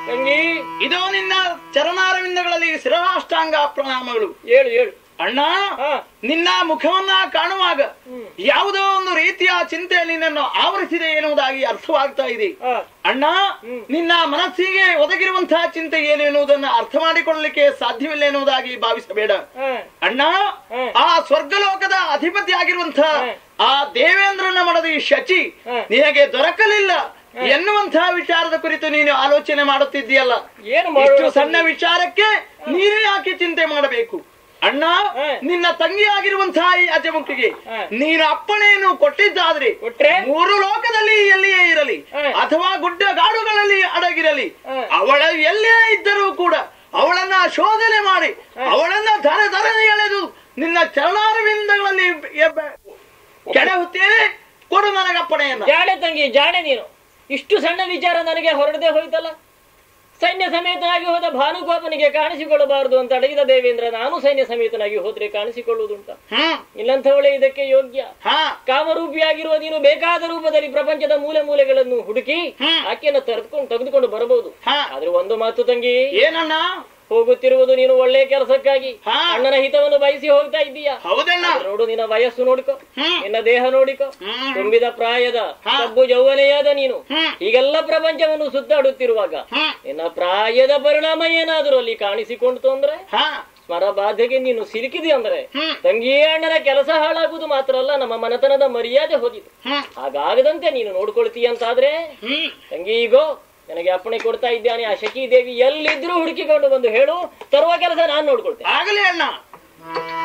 ತಂಗಿ ಇದೋ ನಿನ್ನ ಚರಣಾರವಿಂದಗಳಲ್ಲಿ ಶಿರರಾಷ್ಟಾಂಗ ಪ್ರಣಾಮಗಳು ಹೇಳು ಹೇಳು ಅಣ್ಣ ಹಾ ನಿನ್ನ ಮುಖವನ್ನ ಕಾಣುವಾಗ ಹ್ಮ್. ಯಾವುದೋ ಒಂದು ರೀತಿಯ ಚಿಂತೆ ನಿನ್ನನ್ನು ಆವರಿಸಿದೆ ಎನ್ನುವುದಾಗಿ ಅರ್ಥವಾಗ್ತಾ ಇದೆ ಹಾ ಅಣ್ಣ ಹ್ಮ್. ನಿನ್ನ ಮನಸ್ಸಿಗೆ ಒದಗಿರುವಂತಹ ಚಿಂತೆ ಏನು ಎನ್ನುವುದನ್ನು ಅರ್ಥ ಮಾಡಿಕೊಳ್ಳಲಿಕ್ಕೆ ಸಾಧ್ಯವಿಲ್ಲ ಎನ್ನುವುದಾಗಿ ಭಾವಿಸಬೇಡ ಹಾ ಅಣ್ಣ ಹ್ಮ್. ಆ ಸ್ವರ್ಗಲೋಕದ ಅಧಿಪತಿ ಆಗಿರುವಂತಹ ಹ್ಮ್. ಆ ದೇವೇಂದ್ರನ ಮಡದಿ ಶಚಿ ಹ್ಮ್. ನಿನಗೆ ದೊರಕಲಿಲ್ಲ ಎನ್ನುವಂತಹ ವಿಚಾರದ ಕುರಿತು ನೀನು ಆಲೋಚನೆ ಮಾಡುತ್ತಿದ್ದೀಯಲ್ಲ ಏನು ಇಷ್ಟು ಮಾಡೋಣ ಸಣ್ಣ ವಿಚಾರಕ್ಕೆ ನೀನು ಯಾಕೆ ಚಿಂತೆ ಮಾಡಬೇಕು ಅಣ್ಣ ಹ್ಮ್. ನಿನ್ನ ತಂಗಿ ಆಗಿರುವಂತಹ ಈ ಅಜಮುಖಿಗೆ ಹ್ಮ್. ನೀನು ಅಪ್ಪಣೆಯನ್ನು ಕೊಟ್ಟಿದ್ದಾದ್ರೆ ಕೊಟ್ರೆ ಮೂರು ಲೋಕದಲ್ಲಿ ಎಲ್ಲಿಯೇ ಇರಲಿ ಹ್ಮ್. ಅಥವಾ ಗುಡ್ಡ ಗಾಡುಗಳಲ್ಲಿ ಅಡಗಿರಲಿ ಹ್ಮ್. ಅವಳ ಎಲ್ಲೇ ಇದ್ದರೂ ಕೂಡ ಅವಳನ್ನ ಶೋಧನೆ ಮಾಡಿ ಅವಳನ್ನ ಧರ ಧರಣಿ ಎಳೆದು ನಿನ್ನ ಚರಣಾರವಿಂದಗಳಲ್ಲಿ ಎಬ್ಬ- ಕೆಡ ಹುತ್ತೇನೆ ಕೊಡು ನನಗಪ್ಪಣೆಯನ್ನ ಜಾಣೆ ತಂಗಿ ಜಾಣೆ ನೀನು ಇಷ್ಟು ಸಣ್ಣ ವಿಚಾರ ನನಗೆ ಹೊರಡದೆ ಹೋಯ್ತಲ್ಲ ಸೈನ್ಯ ಸಮೇತನಾಗಿ ಹೋದ ಭಾನುಗೋಪನಿಗೆ ಕಾಣಿಸಿಕೊಳ್ಳಬಾರದು ಅಂತ ಅಡಗಿದ ದೇವೇಂದ್ರ ನಾನು ಸೈನ್ಯ ಸಮೇತನಾಗಿ ಹೋದ್ರೆ ಕಾಣಿಸಿಕೊಳ್ಳುವುದುಂಟ ಹ್ಮ್ ಇಲ್ಲಂಥವಳೇ ಇದಕ್ಕೆ ಯೋಗ್ಯ ಹಾ ಕಾಮರೂಪಿಯಾಗಿರುವ ನೀನು ಬೇಕಾದ ರೂಪದಲ್ಲಿ ಪ್ರಪಂಚದ ಮೂಲೆ ಮೂಲೆಗಳನ್ನು ಹುಡುಕಿ ಹ್ಮ್. ಆಕೆಯನ್ನು ತೆರೆದುಕೊಂಡು ತೆಗೆದುಕೊಂಡು ಬರಬಹುದು ಹಾ ಆದ್ರೆ ಒಂದು ಮಾತು ತಂಗಿ ಏನಣ್ಣ ಹೋಗುತ್ತಿರುವುದು ನೀನು ಒಳ್ಳೆಯ ಕೆಲಸಕ್ಕಾಗಿ ಹಾ. ಅಣ್ಣನ ಹಿತವನ್ನು ಬಯಸಿ ಹೋಗ್ತಾ ಇದ್ದೀಯಾ ಹೌದಣ್ಣ ಆದ್ರೆ ನೋಡು ನಿನ್ನ ವಯಸ್ಸು ನೋಡಿಕೊ ಹ್ಮ್. ನಿನ್ನ ದೇಹ ನೋಡಿಕೊ ಹ್ಮ್. ತುಂಬಿದ ಪ್ರಾಯದ ಹಾ. ಕಬ್ಬು ಯೌವನೆಯಾದ ನೀನು ಹ್ಮ್. ಹೀಗೆಲ್ಲ ಪ್ರಪಂಚವನ್ನು ಸುತ್ತಾಡುತ್ತಿರುವಾಗ ಹ್ಮ್ ನಿನ್ನ ಪ್ರಾಯದ ಪರಿಣಾಮ ಏನಾದರೂ ಅಲ್ಲಿ ಕಾಣಿಸಿಕೊಂಡಿತು ಅಂದ್ರೆ ಹಾ ಸ್ಮರ ಬಾಧೆಗೆ ನೀನು ಸಿಲುಕಿದಿ ಅಂದ್ರೆ ಹ್ಮ್ ತಂಗಿ ಅಣ್ಣನ ಕೆಲಸ ಹಾಳಾಗುವುದು ಮಾತ್ರ ಅಲ್ಲ ನಮ್ಮ ಮನತನದ ಮರ್ಯಾದೆ ಹೋದಿತು ಹ್ಮ್ ಹಾಗಾಗದಂತೆ ನೀನು ನೋಡ್ಕೊಳ್ತೀಯ ಅಂತಾದ್ರೆ ಹ್ಮ್ ತಂಗಿ ಈಗೋ ನನಗೆ ಅಪ್ಪಣೆ ಕೊಡ್ತಾ ಇದ್ದಾನೆ ಆ ಶಕಿ ದೇವಿ ಎಲ್ಲಿದ್ರೂ ಹುಡುಕಿಕೊಂಡು ಬಂದು ಹೇಳು ತರುವ ಕೆಲಸ ನಾನು ನೋಡ್ಕೊಳ್ತೇನೆ ಆಗಲಿ ಅಣ್ಣ